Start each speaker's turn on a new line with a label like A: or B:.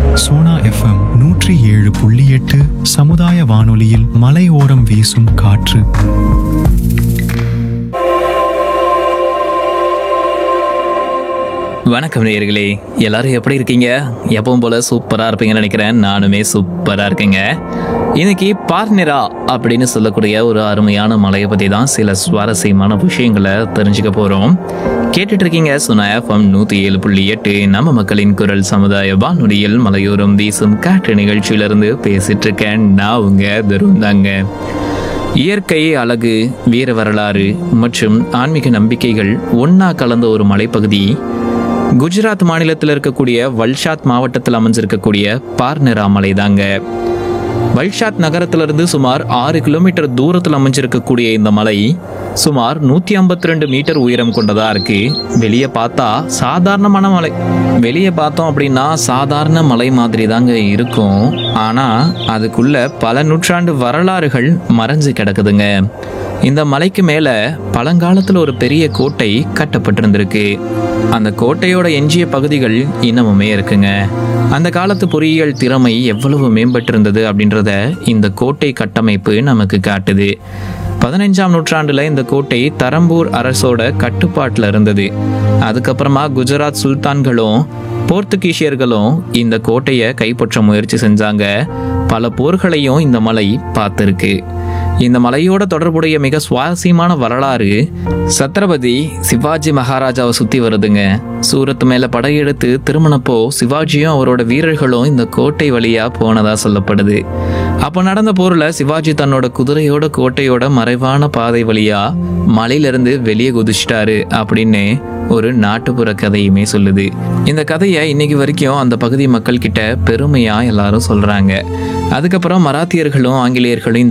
A: Sona FM நூற்றி ஏழு புள்ளி எட்டு சமுதாய வானொலியில் மலையோரம் வீசும் காற்று
B: வணக்கம் நேயர்களே எல்லாரும் எப்படி இருக்கீங்க எப்பவும் போல சூப்பரா இருப்பீங்கன்னு நினைக்கிறேன் நானுமே சூப்பரா இருக்கேங்க இன்னைக்கு பார்னிரா அப்படின்னு சொல்லக்கூடிய ஒரு அருமையான மலையை பத்தி தான் சில சுவாரஸ்யமான விஷயங்களை தெரிஞ்சுக்க போறோம் கேட்டுட்டு இருக்கீங்க சுனா எஃப்எம் நூத்தி ஏழு புள்ளி எட்டு நம்ம மக்களின் குரல் சமுதாய வானொலியில் மலையோரம் வீசும் காற்று நிகழ்ச்சியிலிருந்து பேசிட்டு இருக்கேன் நான் உங்க தருந்தாங்க இயற்கை அழகு வீர வரலாறு மற்றும் ஆன்மீக நம்பிக்கைகள் ஒண்ணா கலந்த ஒரு மலைப்பகுதி குஜராத் மாநிலத்தில் இருக்கக்கூடிய வல்ஷாத் மாவட்டத்தில் அமைஞ்சிருக்கக்கூடிய பார்னரா மலை தாங்க வல்ஷாத் நகரத்திலிருந்து சுமார் ஆறு கிலோமீட்டர் தூரத்தில் அமைஞ்சிருக்கக்கூடிய இந்த மலை சுமார் நூற்றி ஐம்பத்தி ரெண்டு மீட்டர் உயரம் கொண்டதா இருக்கு வெளியே பார்த்தா சாதாரணமான மலை வெளியே பார்த்தோம் அப்படின்னா சாதாரண மலை மாதிரி தாங்க இருக்கும் ஆனா அதுக்குள்ள பல நூற்றாண்டு வரலாறுகள் மறைஞ்சு கிடக்குதுங்க இந்த மலைக்கு மேல பழங்காலத்துல ஒரு பெரிய கோட்டை கட்டப்பட்டிருந்திருக்கு அந்த கோட்டையோட எஞ்சிய பகுதிகள் இன்னமுமே இருக்குங்க அந்த காலத்து பொறியியல் திறமை எவ்வளவு மேம்பட்டிருந்தது அப்படின்றத இந்த கோட்டை கட்டமைப்பு நமக்கு காட்டுது பதினைஞ்சாம் நூற்றாண்டுல இந்த கோட்டை தரம்பூர் அரசோட கட்டுப்பாட்டில் இருந்தது அதுக்கப்புறமா குஜராத் சுல்தான்களும் போர்த்துகீசியர்களும் இந்த கோட்டையை கைப்பற்ற முயற்சி செஞ்சாங்க பல போர்களையும் இந்த மலை பார்த்துருக்கு இந்த மலையோட தொடர்புடைய மிக சுவாரஸ்யமான வரலாறு சத்ரபதி சிவாஜி மகாராஜாவை சுத்தி வருதுங்க சூரத் மேல படையெடுத்து திருமணப்போ சிவாஜியும் அவரோட வீரர்களும் இந்த கோட்டை வழியா போனதா சொல்லப்படுது அப்போ நடந்த போர்ல சிவாஜி தன்னோட குதிரையோட கோட்டையோட மறைவான பாதை வழியா மலையிலிருந்து வெளியே குதிச்சிட்டாரு அப்படின்னு ஒரு நாட்டுப்புற கதையுமே சொல்லுது இந்த கதையை இன்னைக்கு வரைக்கும் அந்த பகுதி மக்கள் கிட்ட பெருமையா எல்லாரும் சொல்றாங்க அதுக்கப்புறம் மராத்தியர்களும் ஆங்கிலேயர்களும் இந்த